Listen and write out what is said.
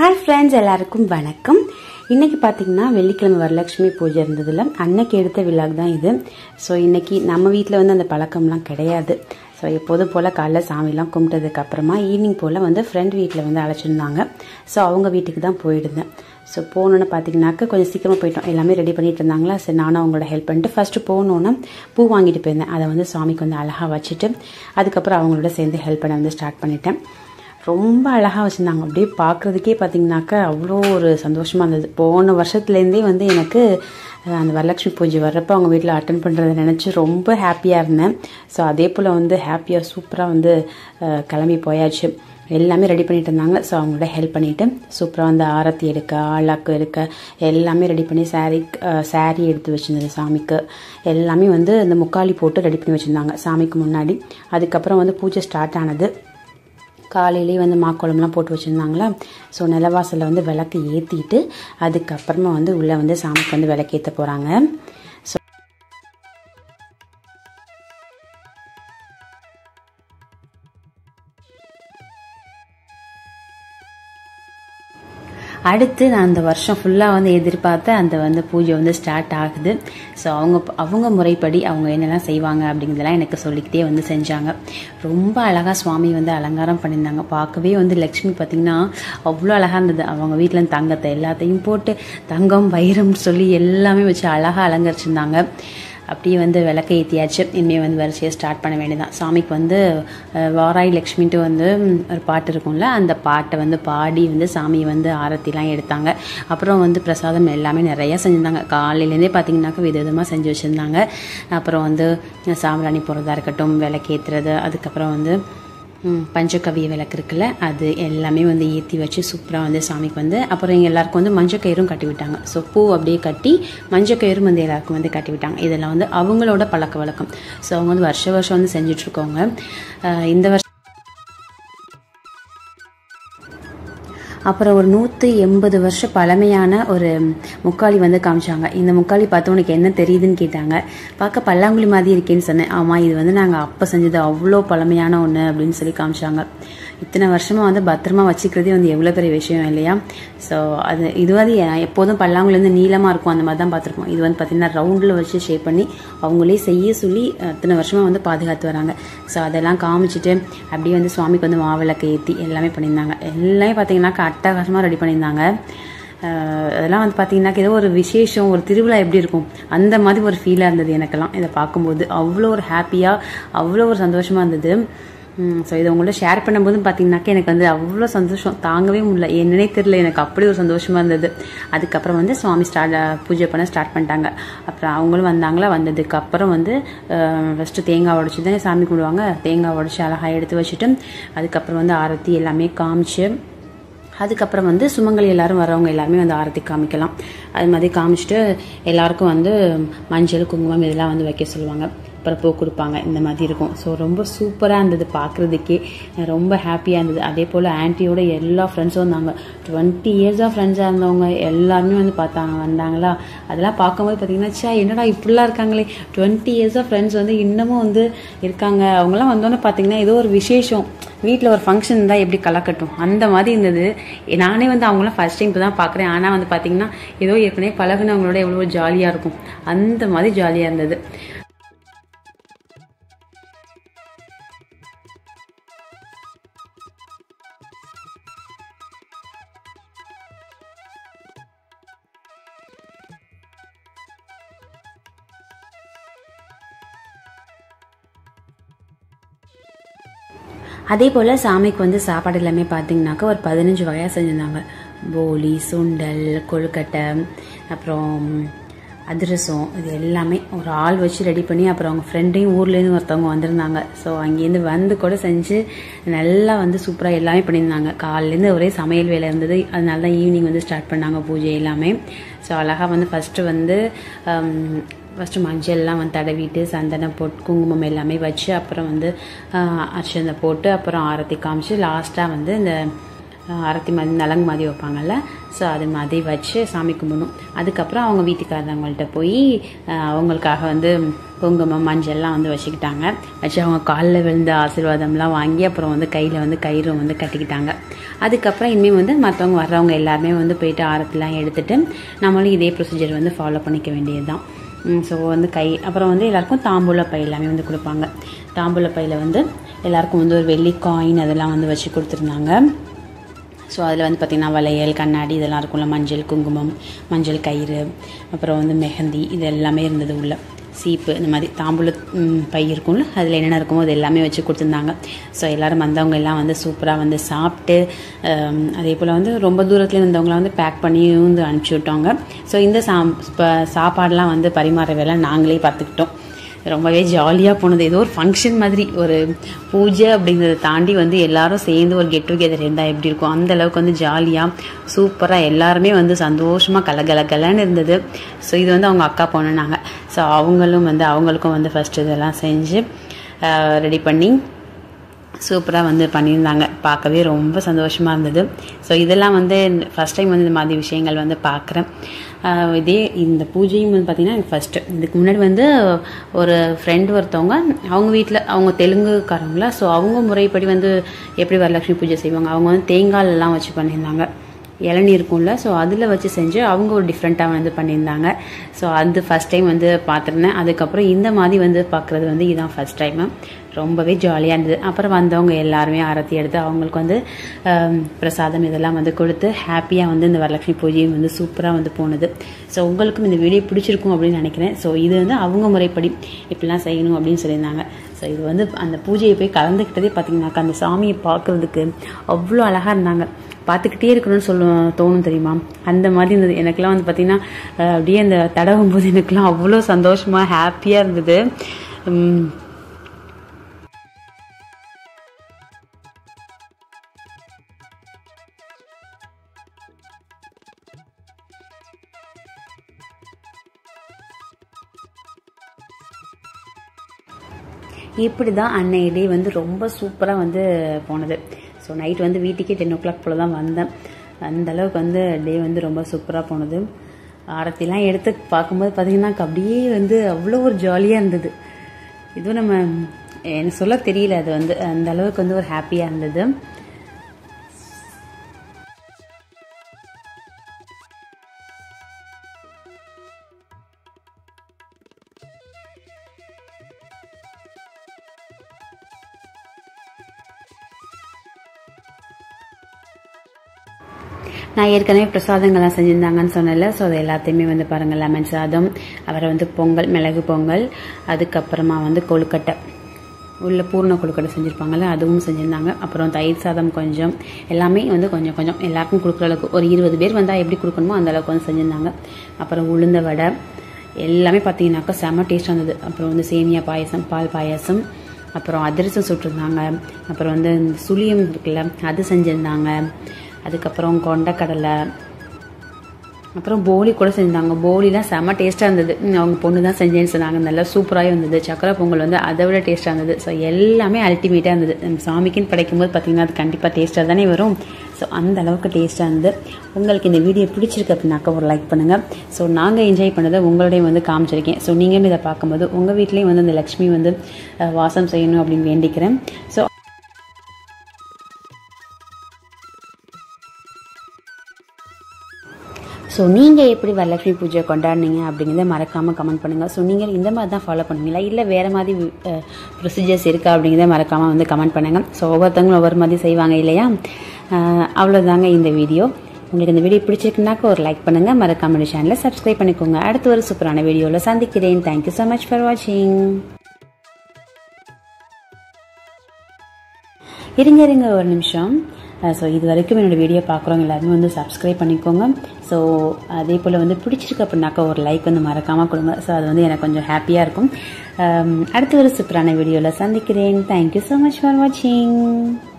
hi friends எல்லாருக்கும் வணக்கம் இன்னைக்கு பார்த்தீங்கன்னா வெள்ளிக்கிழமை வரலட்சுமி பூஜை இருந்ததில்ல அன்னைக்கு எடுத்த விழாக் தான் இது ஸோ இன்னைக்கு நம்ம வீட்டில் வந்து அந்த பழக்கம்லாம் கிடையாது ஸோ எப்போதும் போல் காலைல சாமிலாம் கும்பிட்டதுக்கு அப்புறமா ஈவினிங் போல் வந்து ஃப்ரெண்ட் வீட்டில் வந்து அழைச்சிருந்தாங்க ஸோ அவங்க வீட்டுக்கு தான் போயிடுந்தேன் ஸோ போகணுன்னு பார்த்தீங்கன்னாக்க கொஞ்சம் சீக்கிரமாக போயிட்டோம் எல்லாமே ரெடி பண்ணிட்டு இருந்தாங்களா சரி நானும் அவங்களோட ஹெல்ப் பண்ணிட்டு ஃபஸ்ட்டு போகணுன்னா பூ வாங்கிட்டு போயிருந்தேன் அதை வந்து சாமிக்கு வந்து அழகாக வச்சுட்டு அதுக்கப்புறம் அவங்களோட சேர்ந்து ஹெல்ப் பண்ண வந்து ஸ்டார்ட் பண்ணிட்டேன் ரொம்ப அழகாக வச்சுருந்தாங்க அப்படியே பார்க்குறதுக்கே பார்த்தீங்கன்னாக்கா அவ்வளோ ஒரு சந்தோஷமாக இருந்தது போன வருஷத்துலேருந்தே வந்து எனக்கு அஹ், அந்த வரலட்சுமி பூஜை வர்றப்போ அவங்க வீட்டில் அட்டன் பண்ணுறதை நினச்சி ரொம்ப ஹாப்பியாக இருந்தேன் ஸோ அதே போல் வந்து ஹாப்பியாக சூப்பராக வந்து அஹ், கிளம்பி போயாச்சு எல்லாமே ரெடி பண்ணிட்டு இருந்தாங்க ஸோ அவங்களோட ஹெல்ப் பண்ணிவிட்டு சூப்பராக வந்து ஆரத்தி எடுக்க ஆளாக்கு எடுக்க எல்லாமே ரெடி பண்ணி சாரீ சாரீ எடுத்து வச்சுருந்தது சாமிக்கு எல்லாமே வந்து இந்த முக்காலி போட்டு ரெடி பண்ணி வச்சுருந்தாங்க சாமிக்கு முன்னாடி அதுக்கப்புறம் வந்து பூஜை ஸ்டார்ட் ஆனது காலையிலேயே வந்து மாக்கோளம்லாம் போட்டு வச்சுருந்தாங்களா ஸோ நிலவாசலில் வந்து விளக்கு ஏற்றிட்டு அதுக்கப்புறமா வந்து உள்ளே வந்து சாமிக்கு வந்து விளக்கு ஏற்ற போகிறாங்க ஸோ அடுத்து நான் அந்த வருஷம் ஃபுல்லாக வந்து எதிர்பார்த்த அந்த வந்து பூஜை வந்து ஸ்டார்ட் ஆகுது ஸோ அவங்க அவங்க முறைப்படி அவங்க என்னெல்லாம் செய்வாங்க அப்படிங்கிறதெல்லாம் எனக்கு சொல்லிக்கிட்டே வந்து செஞ்சாங்க ரொம்ப அழகாக சுவாமி வந்து அலங்காரம் பண்ணியிருந்தாங்க பார்க்கவே வந்து லக்ஷ்மி பார்த்திங்கன்னா அவ்வளோ அழகாக இருந்தது அவங்க வீட்டில் தங்கத்தை எல்லாத்தையும் போட்டு தங்கம் வைரம்னு சொல்லி எல்லாமே வச்சு அழகாக அலங்கரிச்சிருந்தாங்க அப்படியே வந்து விளக்க ஏற்றியாச்சு இனிமேல் வந்து வரிசையாக ஸ்டார்ட் பண்ண வேண்டியதான் சாமிக்கு வந்து அஹ், வாராய் லக்ஷ்மின்ட்டு வந்து ம், ஒரு பாட்டு இருக்கும்ல அந்த பாட்டை வந்து பாடி வந்து சாமியை வந்து ஆரத்திலாம் எடுத்தாங்க அப்புறம் வந்து பிரசாதம் எல்லாமே நிறையா செஞ்சுருந்தாங்க காலையிலேருந்தே பார்த்தீங்கன்னாக்கா விதவிதமாக செஞ்சு வச்சுருந்தாங்க அப்புறம் வந்து சாம்பிராணி போடுறதா இருக்கட்டும் விளக்கேற்றுறது அதுக்கப்புறம் வந்து ம், பஞ்சகவிய விளக்கு இருக்குல்ல அது எல்லாமே வந்து ஏற்றி வச்சு சூப்பராக வந்து சாமிக்கு வந்து அப்புறம் எங்கள் எல்லாருக்கும் வந்து மஞ்சள் கயிறும் கட்டி விட்டாங்க ஸோ பூ அப்படியே கட்டி மஞ்சள் கயிறும் வந்து எல்லாருக்கும் வந்து கட்டி விட்டாங்க இதெல்லாம் வந்து அவங்களோட பழக்க வழக்கம் ஸோ அவங்க வந்து வருஷ வருஷம் வந்து செஞ்சுட்ருக்கோங்க இந்த வருஷம் அப்புறம் ஒரு நூற்றி எண்பது வருஷம் பழமையான ஒரு முக்காலி வந்து காமிச்சாங்க இந்த முக்காலி பார்த்து உனக்கு என்ன தெரியுதுன்னு கேட்டாங்க பார்க்க பல்லாங்குழி மாதிரி இருக்கேன்னு சொன்னேன் ஆமாம் இது வந்து நாங்கள் அப்போ செஞ்சது அவ்வளோ பழமையான ஒன்று அப்படின்னு சொல்லி காமிச்சாங்க இத்தனை வருஷமாக வந்து பத்திரமா வச்சுக்கிறதே வந்து எவ்வளோ பெரிய விஷயம் இல்லையா ஸோ அது இது வந்து எ- எப்போதும் பல்லாங்குழி வந்து நீளமாக இருக்கும் அந்த மாதிரி தான் பார்த்துருக்கோம் இது வந்து பார்த்திங்கன்னா ரவுண்டில் வச்சு ஷேப் பண்ணி அவங்களே செய்ய சொல்லி அத்தனை வருஷமாக வந்து பாதுகாத்து வராங்க ஸோ அதெல்லாம் காமிச்சிட்டு அப்படியே வந்து சுவாமிக்கு வந்து மாவிளக்கு ஏற்றி எல்லாமே பண்ணியிருந்தாங்க எல்லாமே பார்த்தீங்கன்னாக்கா அட்டகாசமாக ரெடி பண்ணியிருந்தாங்க அஹ் அதெல்லாம் வந்து பார்த்தீங்கன்னாக்க ஏதோ ஒரு விசேஷம் ஒரு திருவிழா எப்படி இருக்கும் அந்த மாதிரி ஒரு ஃபீலாக இருந்தது எனக்கெல்லாம் இதை பார்க்கும்போது அவ்வளோ ஒரு ஹாப்பியாக அவ்வளோ ஒரு சந்தோஷமாக இருந்தது ஸோ இதை உங்கள்ட்ட ஷேர் பண்ணும்போது பார்த்தீங்கன்னாக்க எனக்கு வந்து அவ்வளோ சந்தோஷம் தாங்கவே முடியல என்னன்னே தெரியல எனக்கு அப்படி ஒரு சந்தோஷமாக இருந்தது அதுக்கப்புறம் வந்து சுவாமி ஸ்டார்ட் பூஜை பண்ண ஸ்டார்ட் பண்ணிட்டாங்க அப்புறம் அவங்களும் வந்தாங்களா வந்ததுக்கு அப்புறம் வந்து ஃபஸ்ட்டு தேங்காய் உடச்சி தான் சாமி கும்பிடுவாங்க தேங்காய் உடச்சி அழகாக எடுத்து வச்சுட்டு அதுக்கப்புறம் வந்து ஆரத்தி எல்லாமே காமிச்சு அதுக்கப்புறம் வந்து சுமங்கலி எல்லாரும் வரவங்க எல்லாருமே வந்து ஆரத்தி காமிக்கலாம் அது மாதிரி காமிச்சிட்டு எல்லாருக்கும் வந்து மஞ்சள் குங்குமம் இதெல்லாம் வந்து வைக்க சொல்லுவாங்க அப்புறம் பூ கொடுப்பாங்க இந்த மாதிரி இருக்கும் ஸோ ரொம்ப சூப்பராக இருந்தது பார்க்குறதுக்கே ரொம்ப ஹாப்பியாக இருந்தது அதே போல் ஆன்ட்டியோட எல்லா ஃப்ரெண்ட்ஸும் வந்தாங்க டுவெண்ட்டி இயர்ஸாக ஃப்ரெண்ட்ஸாக இருந்தவங்க எல்லாருமே வந்து பார்த்தாங்க வந்தாங்களா அதெல்லாம் பார்க்கும்போது பார்த்தீங்கன்னா ச்சே என்னடா இப்படிலாம் இருக்காங்களே டுவெண்ட்டி இயர்ஸாக ஃப்ரெண்ட்ஸ் வந்து இன்னமும் வந்து இருக்காங்க அவங்களாம் வந்தோன்னே பார்த்தீங்கன்னா ஏதோ ஒரு விசேஷம் வீட்டில் ஒரு ஃபங்க்ஷன் இருந்தால் எப்படி கலக்கட்டும் அந்த மாதிரி இருந்தது நானே வந்து அவங்களாம் ஃபர்ஸ்ட் டைம் இப்போ தான் பார்க்குறேன் ஆனால் வந்து பார்த்தீங்கன்னா ஏதோ ஏற்கனவே பழகுனவங்களோட எவ்வளோ ஜாலியாக இருக்கும் அந்த மாதிரி ஜாலியாக இருந்தது அதே போல் சாமிக்கு வந்து சாப்பாடு எல்லாமே பார்த்தீங்கன்னாக்கா ஒரு பதினஞ்சு வகையாக செஞ்சுருந்தாங்க போலி சுண்டல் கொழுக்கட்டை அப்புறம் அதிரசம் இது எல்லாமே ஒரு ஆள் வச்சு ரெடி பண்ணி அப்புறம் அவங்க ஃப்ரெண்டையும் ஊர்லேருந்து ஒருத்தவங்க வந்திருந்தாங்க ஸோ அங்கேருந்து வந்து கூட செஞ்சு நல்லா வந்து சூப்பராக எல்லாமே பண்ணியிருந்தாங்க காலையிலேருந்து ஒரே சமையல் வேலை இருந்தது அதனால தான் ஈவினிங் வந்து ஸ்டார்ட் பண்ணாங்க பூஜை எல்லாமே ஸோ அழகாக வந்து ஃபஸ்ட்டு வந்து ஃபஸ்ட்டு மஞ்சள்லாம் வந்து தடவிட்டு சந்தனம் போட்டு குங்குமம் எல்லாமே வச்சு அப்புறம் வந்து ஆஹ், அர்ச்சனை போட்டு அப்புறம் ஆரத்தி காமிச்சு லாஸ்ட்டாக வந்து இந்த அஹ், அரத்தி மாதிரி நலங்கு மாதிரி வைப்பாங்கல்ல ஸோ அது மாதிரி வச்சு சாமி கும்பிடணும் அதுக்கப்புறம் அவங்க வீட்டுக்காரவங்கள்ட்ட போய் அஹ், அவங்களுக்காக வந்து குங்குமம் மஞ்சள்லாம் வந்து வச்சுக்கிட்டாங்க வச்சு அவங்க காலில் விழுந்த ஆசீர்வாதம்லாம் வாங்கி அப்புறம் வந்து கையில் வந்து கயிறு வந்து கட்டிக்கிட்டாங்க அதுக்கப்புறம் இனிமேல் வந்து மற்றவங்க வர்றவங்க எல்லாருமே வந்து போயிட்டு ஆரத்திலாம் எடுத்துட்டு நம்மளும் இதே ப்ரொசீஜர் வந்து ஃபாலோ பண்ணிக்க வேண்டியது தான் ஸோ வந்து கை அப்புறம் வந்து எல்லாருக்கும் தாம்பூல பை எல்லாமே வந்து கொடுப்பாங்க தாம்பூல பையில் வந்து எல்லாருக்கும் வந்து ஒரு வெள்ளி காயின் அதெல்லாம் வந்து வச்சு கொடுத்துருந்தாங்க ஸோ அதில் வந்து பார்த்திங்கன்னா வளையல் கண்ணாடி இதெல்லாம் இருக்கும்ல மஞ்சள் குங்குமம் மஞ்சள் கயிறு அப்புறம் வந்து மெஹந்தி இது எல்லாமே இருந்தது உள்ள சீப்பு இந்த மாதிரி தாம்பூல ம், பை இருக்கும்ல அதில் என்னென்ன இருக்குமோ அது எல்லாமே வச்சு கொடுத்துருந்தாங்க ஸோ எல்லோரும் வந்தவங்க எல்லாம் வந்து சூப்பராக வந்து சாப்பிட்டு ஹம், அதே போல் வந்து ரொம்ப தூரத்துல இருந்தவங்கள வந்து பேக் பண்ணியும் வந்து அனுப்பிச்சி விட்டோங்க ஸோ இந்த சா ப- சாப்பாடெலாம் வந்து பரிமாற வேலை நாங்களே பார்த்துக்கிட்டோம் ரொம்பவே ஜாலியாக போனது ஏதோ ஒரு ஃபங்க்ஷன் மாதிரி ஒரு பூஜை அப்படிங்கிறத தாண்டி வந்து எல்லாரும் சேர்ந்து ஒரு கெட் டுகெதர் இருந்தால் எப்படி இருக்கும் அந்த அளவுக்கு வந்து ஜாலியாக சூப்பராக எல்லாருமே வந்து சந்தோஷமாக கலகலகலன்னு இருந்தது ஸோ இது வந்து அவங்க அக்கா பொண்ணுனாங்க ஸோ அவங்களும் வந்து அவங்களுக்கும் வந்து ஃபஸ்ட்டு இதெல்லாம் செஞ்சு ரெடி பண்ணி சூப்பராக வந்து பண்ணியிருந்தாங்க பார்க்கவே ரொம்ப சந்தோஷமாக இருந்தது ஸோ இதெல்லாம் வந்து ஃபஸ்ட் டைம் வந்து இந்த மாதிரி விஷயங்கள் வந்து பார்க்குறேன் ஆஹ் இதே இந்த பூஜையும் வந்து பார்த்திங்கன்னா ஃபஸ்ட்டு இதுக்கு முன்னாடி வந்து ஒரு ஃப்ரெண்டு ஒருத்தவங்க அவங்க வீட்டில் அவங்க தெலுங்குக்காரங்களா ஸோ அவங்க முறைப்படி வந்து எப்படி வரலட்சுமி பூஜை செய்வாங்க அவங்க வந்து தேங்காய் எல்லாம் வச்சு பண்ணியிருந்தாங்க இளநீர் இருக்கும்ல ஸோ அதில் வச்சு செஞ்சு அவங்க ஒரு டிஃப்ரெண்ட்டாக வந்து பண்ணியிருந்தாங்க ஸோ அது ஃபஸ்ட் டைம் வந்து பார்த்துருந்தேன் அதுக்கப்புறம் இந்த மாதிரி வந்து பார்க்குறது வந்து இதுதான் ஃபஸ்ட் டைமு ரொம்பவே ஜாலியாக இருந்தது அப்புறம் வந்தவங்க எல்லாருமே ஆரத்தி எடுத்து அவங்களுக்கு வந்து ஆம், பிரசாதம் இதெல்லாம் வந்து கொடுத்து ஹாப்பியாக வந்து இந்த வரலட்சுமி பூஜையும் வந்து சூப்பராக வந்து போனது ஸோ உங்களுக்கும் இந்த வீடியோ பிடிச்சிருக்கும் அப்படின்னு நினைக்கிறேன் ஸோ இது வந்து அவங்க முறைப்படி இப்படிலாம் செய்யணும் அப்படின்னு சொல்லியிருந்தாங்க ஸோ இது வந்து அந்த பூஜையை போய் கலந்துக்கிட்டதே பார்த்தீங்கன்னாக்கா அந்த சாமியை பார்க்கறதுக்கு அவ்வளோ அழகாக இருந்தாங்க பார்த்துக்கிட்டே இருக்கணும்னு சொல்லுவோம் தோணும் தெரியுமா அந்த மாதிரி இருந்தது எனக்கெல்லாம் வந்து பார்த்தீங்கன்னா அஹ், அப்படியே அந்த தடவும் போது எனக்கெல்லாம் அவ்வளோ சந்தோஷமாக ஹாப்பியாக இருந்தது உம், இப்படி தான் அன்னைய டே வந்து ரொம்ப சூப்பராக வந்து போனது ஸோ நைட் வந்து வீட்டுக்கே டென் ஓ கிளாக் போல் தான் வந்தேன் அந்த அளவுக்கு வந்து டே வந்து ரொம்ப சூப்பராக போனது ஆரத்திலாம் எடுத்து பார்க்கும்போது பார்த்தீங்கன்னா அப்படியே வந்து அவ்வளோ ஒரு ஜாலியாக இருந்தது இதுவும் நம்ம எனக்கு சொல்ல தெரியல அது வந்து அந்த அளவுக்கு வந்து ஒரு ஹாப்பியாக இருந்தது நான் ஏற்கனவே பிரசாதங்கள்லாம் செஞ்சுருந்தாங்கன்னு சொன்னேன்ல ஸோ அது எல்லாத்தையுமே வந்து பாருங்கள் லெமன் சாதம் அப்புறம் வந்து பொங்கல் மிளகு பொங்கல் அதுக்கப்புறமா வந்து கொழுக்கட்டை உள்ள பூர்ண கொழுக்கட்டை செஞ்சுருப்பாங்கல்ல அதுவும் செஞ்சுருந்தாங்க அப்புறம் தயிர் சாதம் கொஞ்சம் எல்லாமே வந்து கொஞ்சம் கொஞ்சம் எல்லாருக்கும் கொடுக்குற அளவுக்கு ஒரு இருபது பேர் வந்தால் எப்படி கொடுக்கணுமோ அந்த அளவுக்கு வந்து செஞ்சுருந்தாங்க அப்புறம் உளுந்த வடை எல்லாமே பார்த்தீங்கன்னாக்கா செம்ம டேஸ்ட்டாக இருந்தது அப்புறம் வந்து சேமியா பாயசம் பால் பாயாசம் அப்புறம் அதிரசம் சுட்டிருந்தாங்க அப்புறம் வந்து இந்த சுழியம் இருக்குல்ல அது செஞ்சுருந்தாங்க அதுக்கப்புறம் கொண்டக்கடலை அப்புறம் போலி கூட செஞ்சாங்க போலிலாம் செம்ம டேஸ்ட்டாக இருந்தது ம், அவங்க பொண்ணு தான் செஞ்சேன்னு சொன்னாங்க நல்லா சூப்பராகவே இருந்தது சக்கரை பொங்கல் வந்து அதை விட டேஸ்ட்டாக இருந்தது ஸோ எல்லாமே அல்டிமேட்டாக இருந்தது நம்ம சாமிக்குன்னு படைக்கும்போது பார்த்தீங்கன்னா அது கண்டிப்பாக டேஸ்ட்டாக தானே வரும் ஸோ அந்த அளவுக்கு டேஸ்ட்டாக இருந்தது உங்களுக்கு இந்த வீடியோ பிடிச்சிருக்கு அப்படின்னாக்கா ஒரு லைக் பண்ணுங்கள் ஸோ நாங்கள் என்ஜாய் பண்ணதை உங்களோடையும் வந்து காமிச்சிருக்கேன் ஸோ நீங்களும் இதை பார்க்கும்போது உங்கள் வீட்லேயும் வந்து அந்த லக்ஷ்மி வந்து அஹ், வாசம் செய்யணும் அப்படின்னு வேண்டிக்கிறேன் ஸோ ஸோ நீங்கள் எப்படி வரலட்சுமி பூஜை கொண்டாடுனீங்க அப்படிங்கிறத மறக்காமல் கமெண்ட் பண்ணுங்கள் ஸோ நீங்கள் இந்த மாதிரி தான் ஃபாலோ பண்ணுவீங்களா இல்லை வேறு மாதிரி ப்ரொசீஜர்ஸ் இருக்கா அப்படிங்கிறத மறக்காமல் வந்து கமெண்ட் பண்ணுங்கள் ஸோ ஒவ்வொருத்தவங்களும் ஒவ்வொரு மாதிரி செய்வாங்க இல்லையா அஹ், அவ்வளோதாங்க இந்த வீடியோ உங்களுக்கு இந்த வீடியோ பிடிச்சிருக்குனாக்கா ஒரு லைக் பண்ணுங்கள் மறக்காம சேனலை சப்ஸ்கிரைப் பண்ணிக்கோங்க அடுத்த ஒரு சூப்பரான வீடியோவில் சந்திக்கிறேன் தேங்க்யூ ஸோ மச் ஃபார் வாட்சிங் இருங்க இருங்க ஒரு நிமிஷம் ஸோ இது வரைக்கும் என்னோட வீடியோ பார்க்குறவங்க எல்லாருமே வந்து சப்ஸ்கிரைப் பண்ணிக்கோங்க ஸோ அதே போல் வந்து பிடிச்சிருக்கு அப்படின்னாக்கா ஒரு லைக் வந்து மறக்காமல் கொடுங்க ஸோ அது வந்து எனக்கு கொஞ்சம் ஹாப்பியாக இருக்கும் அம், அடுத்த ஒரு சூப்பரான வீடியோவில் சந்திக்கிறேன் தேங்க்யூ ஸோ மச் ஃபார் வாட்சிங்